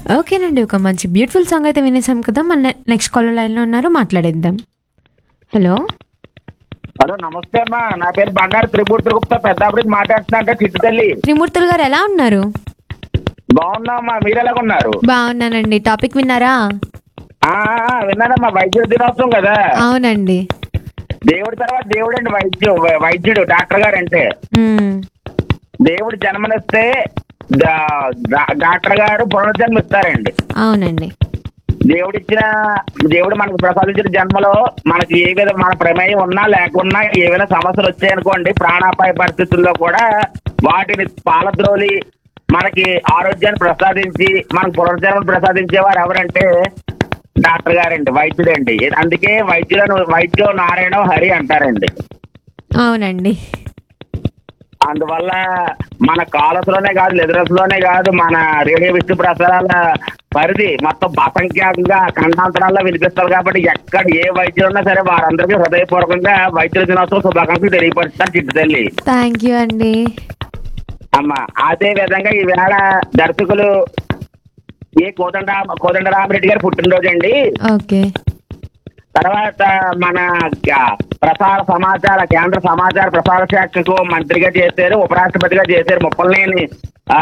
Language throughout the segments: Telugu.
ఓకేనండి ఒక మంచి బ్యూటిఫుల్ సాంగ్ అయితే వినేసాం కదా మన నెక్స్ట్ కాలర్ లైన్లో ఉన్నారు మాట్లాడేద్దాం హలో హలో నమస్తే అమ్మా నా పేరు బంగారు త్రిమూర్తి గుప్తా పెద్దాపురికి మాట్లాడుతున్నా చిట్టు తల్లి త్రిమూర్తులు గారు ఎలా ఉన్నారు బాగున్నామ్మా మీరు ఎలాగ ఉన్నారు బాగున్నానండి టాపిక్ విన్నారా ఆ, ఆ, విన్నానమ్మా వైద్యుల దినోత్సవం కదా అవునండి దేవుడి తర్వాత దేవుడు అండి వైద్యు వైద్యుడు డాక్టర్ గారు అంటే మ్మ్. దేవుడు జన్మనిస్తే డా- డా- డాక్టర్ గారు పునర్జన్మ ఇస్తారండి అవునండి దేవుడిచ్చిన దేవుడు మనకు ప్రసాదించిన జన్మలో మనకి ఏ విధ మన ప్రమేయం ఉన్నా లేకున్నా ఏవైనా సమస్యలు వచ్చాయనుకోండి ప్రాణాపాయ పరిస్థితుల్లో కూడా వాటిని పాలద్రోలి మనకి ఆరోగ్యాన్ని ప్రసాదించి మనకు పునర్జన్మను ప్రసాదించేవారు ఎవరంటే డాక్టర్ గారండి వైద్యుడండి అందుకే వైద్యులను వైద్యో నారాయణ హరి అంటారండి అవునండి అందువల్ల మన కాలస్లోనే కాదు లెదరస్లోనే కాదు మన రేడియో విష్ణు ప్రసారాల పరిధి మొత్తం అసంఖ్యాకంగా ఖండాంతరాల్లో వినిపిస్తారు కాబట్టి ఎక్కడ ఏ వైద్యులు ఉన్నా సరే వారందరికీ హృదయపూర్వకంగా వైద్యుల దినోత్సవం శుభాకాంక్షలు తెలియపరుస్తారు చిట్టు తల్లి థ్యాంక్ యూ అండి అమ్మ అదే విధంగా ఈవేళ దర్శకులు ఏ కోదండ కోదండరామరెడ్డి గారు పుట్టినరోజు అండి ఓకే తర్వాత మన క- ప్రసార సమాచార కేంద్ర సమాచార ప్రసార శాఖకు మంత్రిగా చేశారు ఉపరాష్ట్రపతిగా చేశారు ముప్పలనేని ఆ,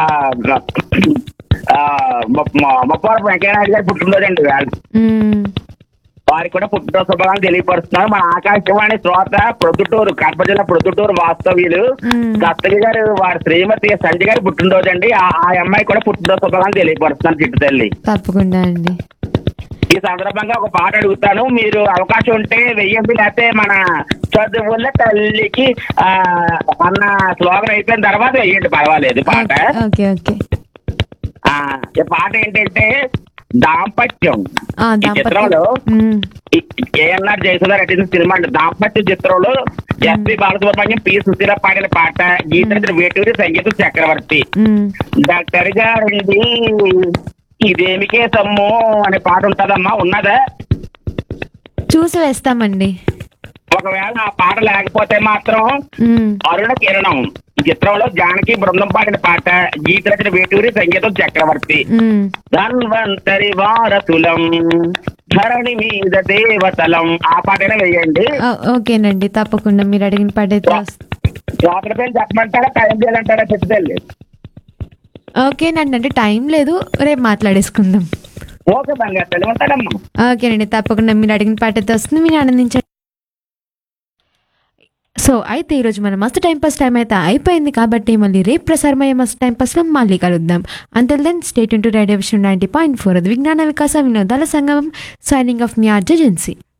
ఆ, ముప్ప- ముప్పవరపు వెంకయ్యనాయుడు గారు పుట్టినరోజు అండి మ్మ్. వారికి కూడా పుట్టినరోజు శుభాకాంక్షలు తెలియపరుస్తున్నారు మన ఆకాశవాణి శ్రోత ప్రొద్దుటూరు కడప జిల్లా ప్రొద్దుటూరు వాస్తవ్యులు మ్మ్. దత్తగి గారు వారి శ్రీమతి సంజయ్ గారి పుట్టినరోజు అండి ఆ ఆ అమ్మాయి కూడా పుట్టినరోజు శుభాకాంక్షలు తెలియపరుస్తున్నాను చిట్టు తల్లి తప్పకుండా అండి ఈ సందర్భంగా ఒక పాట అడుగుతాను మీరు అవకాశం ఉంటే వెయ్యండి లేకపోతే మన చదువుల తల్లికి ఆ, అన్న స్లోగన్ అయిపోయిన తర్వాత వెయ్యండి పర్వాలేదు పాట ఓకే ఓకే ఆ, ఈ పాట ఏంటంటే దాంపత్యం ఆ, ఈ దాంపత్యం. చిత్రంలో మ్మ్. ఏఎన్ఆర్ జయసుధా నటించిన సినిమా అండి దాంపత్యం చిత్రంలో ఎస్పి బాలసుబ్రహ్మణ్యం పి సుశీల పాడిన పాట గీత వేటూరి సంగీతం చక్రవర్తి మ్మ్. డాక్టర్ గారండి ఇదేమికే సమ్ము అనే పాట ఉంటదమ్మా ఉన్నదా చూసి వేస్తామండి ఒకవేళ ఆ పాట లేకపోతే మాత్రం మ్మ్. అరుణ కిరణం ఈ చిత్రంలో జానకి బృందం పాడిన పాట గీత రచన వేటూరి సంగీతం చక్రవర్తి మ్మ్. ధన్వంతరి వారతులం ధరణి మీద దేవతలం ఆ పాటనే వేయండి ఓ- ఓకేనండి తప్పకుండా మీరు అడిగిన పాట అయితే వస్- రాత్రి పేరు చెప్పమంటారా టైం చేయాలంటారా చెప్తే ఓకేనండి అంటే టైం లేదు రేపు మాట్లాడేసుకుందాం ఓకే బంగారు తల్లి ఉంటాడమ్మా ఓకేనండి తప్పకుండా మీరు అడిగిన పాట అయితే వస్తుంది మీరు ఆనందించండి సో అయితే ఈరోజు మన మస్తు టైం పాస్ టైం అయితే అయిపోయింది కాబట్టి మళ్ళీ రేపు ప్రసారమయ్యే మస్తు టైం పాస్లో మళ్ళీ కలుద్దాం until then state into radio విషయం నైంటీ పాయింట్ ఫోర్ అది విజ్ఞాన వికాస వినోదాల సంగమం సైనింగ్ ఆఫ్ మీ ఆర్జెన్సీ